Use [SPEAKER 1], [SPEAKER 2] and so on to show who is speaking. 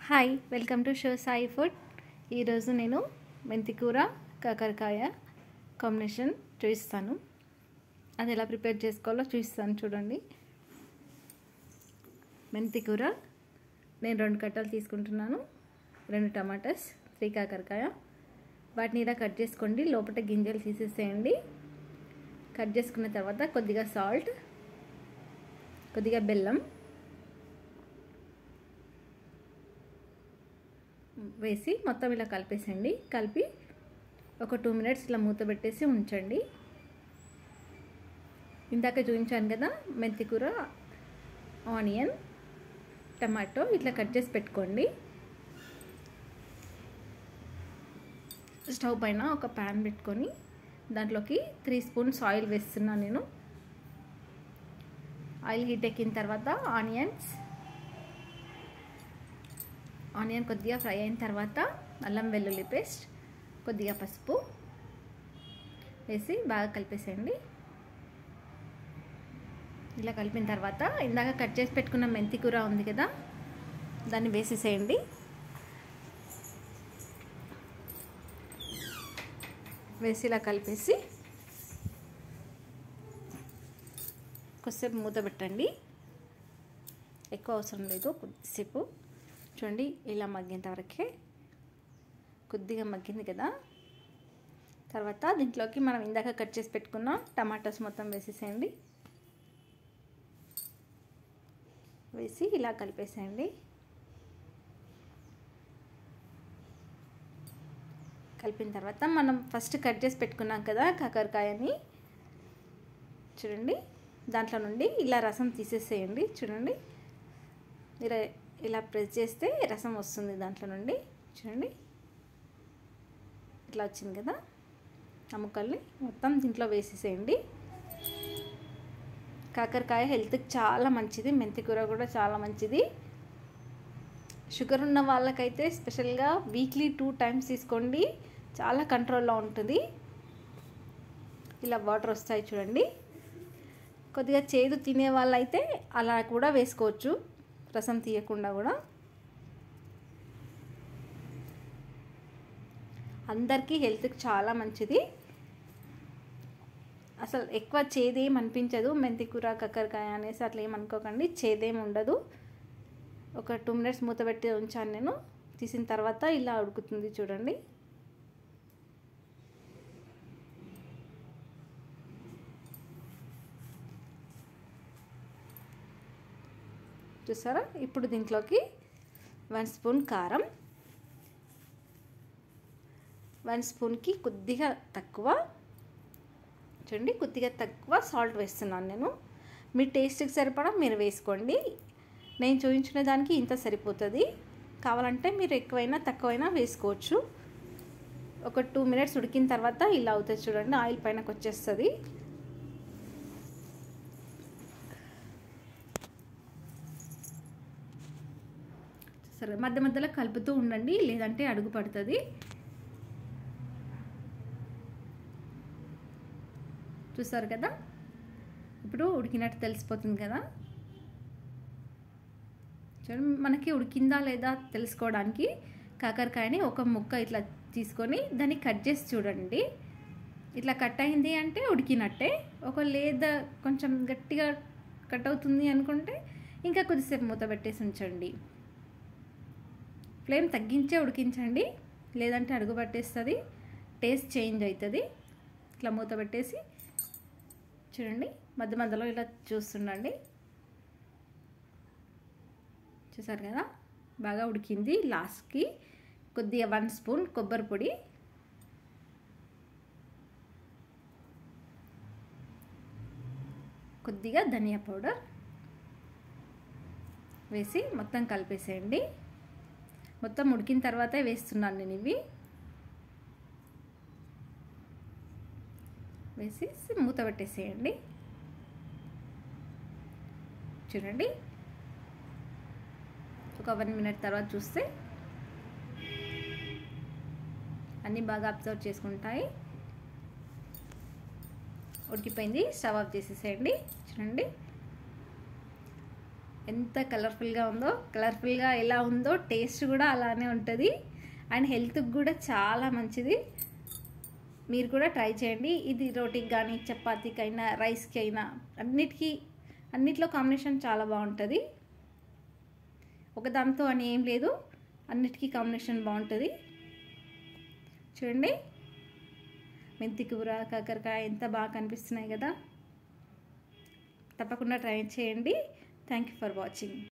[SPEAKER 1] hi welcome to show Sai food ఈరోజు నేను మెంతికూర కాకరకాయ కాంబినేషన్ చూపిస్తాను అది ఎలా ప్రిపేర్ చేసుకోవాలో చూపిస్తాను చూడండి మెంతికూర నేను రెండు కట్టలు తీసుకుంటున్నాను రెండు టమాటాస్ త్రీ కాకరకాయ వాటిని ఇలా కట్ చేసుకోండి లోపల గింజలు తీసేసేయండి కట్ చేసుకున్న తర్వాత కొద్దిగా సాల్ట్ కొద్దిగా బెల్లం వేసి మొత్తం ఇలా కలిపేసండి కలిపి ఒక టూ మినిట్స్ ఇలా మూత పెట్టేసి ఉంచండి ఇందాక చూపించాను కదా మెంతికూర ఆనియన్ టమాటో ఇట్లా కట్ చేసి పెట్టుకోండి స్టవ్ పైన ఒక ప్యాన్ పెట్టుకొని దాంట్లోకి త్రీ స్పూన్స్ ఆయిల్ వేస్తున్నాను నేను ఆయిల్ హీట్ ఎక్కిన తర్వాత ఆనియన్స్ ఆనియన్ కొద్దిగా ఫ్రై అయిన తర్వాత అల్లం వెల్లుల్లి పేస్ట్ కొద్దిగా పసుపు వేసి బాగా కలిపేసేయండి ఇలా కలిపిన తర్వాత ఇందాక కట్ చేసి పెట్టుకున్న మెంతి కూర ఉంది కదా దాన్ని వేసేసేయండి వేసి ఇలా కలిపేసి కొద్దిసేపు మూత పెట్టండి ఎక్కువ అవసరం లేదు కొద్దిసేపు చూడండి ఇలా మగ్గేంత వరకే కొద్దిగా మగ్గింది కదా తర్వాత దీంట్లోకి మనం ఇందాక కట్ చేసి పెట్టుకున్న టమాటాస్ మొత్తం వేసేసేయండి వేసి ఇలా కలిపేసేయండి కలిపిన తర్వాత మనం ఫస్ట్ కట్ చేసి పెట్టుకున్నాం కదా కాకరకాయని చూడండి దాంట్లో నుండి ఇలా రసం తీసేసేయండి చూడండి ఇలా ఇలా ప్రెస్ చేస్తే రసం వస్తుంది దాంట్లో నుండి చూడండి ఇట్లా వచ్చింది కదా ఆ ముక్కల్ని మొత్తం దీంట్లో వేసేసేయండి కాకరకాయ హెల్త్కి చాలా మంచిది మెంతి కూర కూడా చాలా మంచిది షుగర్ ఉన్న వాళ్ళకైతే స్పెషల్గా వీక్లీ టూ టైమ్స్ తీసుకోండి చాలా కంట్రోల్లో ఉంటుంది ఇలా వాటర్ వస్తాయి చూడండి కొద్దిగా చేదు తినే వాళ్ళైతే అలా కూడా వేసుకోవచ్చు రసం తీయకుండా కూడా అందరికీ హెల్త్కి చాలా మంచిది అసలు ఎక్కువ చేదేం అనిపించదు మెంతికూర కక్కరకాయ అనేసి అట్లా ఏమనుకోకండి చేదేం ఉండదు ఒక టూ మినిట్స్ మూత పెట్టి ఉంచాను నేను తీసిన తర్వాత ఇలా ఉడుకుతుంది చూడండి చూసారా ఇప్పుడు దీంట్లోకి వన్ స్పూన్ కారం వన్ స్పూన్కి కొద్దిగా తక్కువ చూడండి కొద్దిగా తక్కువ సాల్ట్ వేస్తున్నాను నేను మీ టేస్ట్కి సరిపడా మీరు వేసుకోండి నేను చూపించిన దానికి ఇంత సరిపోతుంది కావాలంటే మీరు ఎక్కువైనా తక్కువైనా వేసుకోవచ్చు ఒక టూ మినిట్స్ ఉడికిన తర్వాత ఇలా అవుతుంది చూడండి ఆయిల్ పైనకి వచ్చేస్తుంది సరే మధ్య మధ్యలో కలుపుతూ ఉండండి లేదంటే అడుగు పడుతుంది చూసారు కదా ఇప్పుడు ఉడికినట్టు తెలిసిపోతుంది కదా చూడండి మనకి ఉడికిందా లేదా తెలుసుకోవడానికి కాకరకాయని ఒక ముక్క ఇట్లా తీసుకొని దాన్ని కట్ చేసి చూడండి ఇట్లా కట్ అయింది అంటే ఉడికినట్టే ఒక లేదా కొంచెం గట్టిగా కట్ అవుతుంది అనుకుంటే ఇంకా కొద్దిసేపు మూత పెట్టేసి ఉంచండి ఫ్లేమ్ తగ్గించే ఉడికించండి లేదంటే అడుగు పట్టేస్తుంది టేస్ట్ చేంజ్ అవుతుంది ఇట్లా మూత పెట్టేసి చూడండి మధ్య మధ్యలో ఇలా చూస్తుండండి చూసారు కదా బాగా ఉడికింది లాస్ట్కి కొద్దిగా వన్ స్పూన్ కొబ్బరి పొడి కొద్దిగా ధనియా పౌడర్ వేసి మొత్తం కలిపేసేయండి మొత్తం ఉడికిన తర్వాతే వేస్తున్నాను నేను ఇవి వేసి మూత పెట్టేసేయండి చూడండి ఒక వన్ మినిట్ తర్వాత చూస్తే అన్నీ బాగా అబ్జర్వ్ చేసుకుంటాయి ఉడికిపోయింది స్టవ్ ఆఫ్ చేసేసేయండి చూడండి ఎంత కలర్ఫుల్గా ఉందో కలర్ఫుల్గా ఎలా ఉందో టేస్ట్ కూడా అలానే ఉంటుంది అండ్ హెల్త్కి కూడా చాలా మంచిది మీరు కూడా ట్రై చేయండి ఇది రోటీకి కానీ చపాతీకి అయినా రైస్కి అయినా అన్నిటికీ అన్నిట్లో కాంబినేషన్ చాలా బాగుంటుంది ఒకదాంతో అని ఏం లేదు అన్నిటికీ కాంబినేషన్ బాగుంటుంది చూడండి మెంతి కూర కాకరకాయ ఎంత బాగా కనిపిస్తున్నాయి కదా తప్పకుండా ట్రై చేయండి థ్యాంక్ యూ ఫర్ వాచింగ్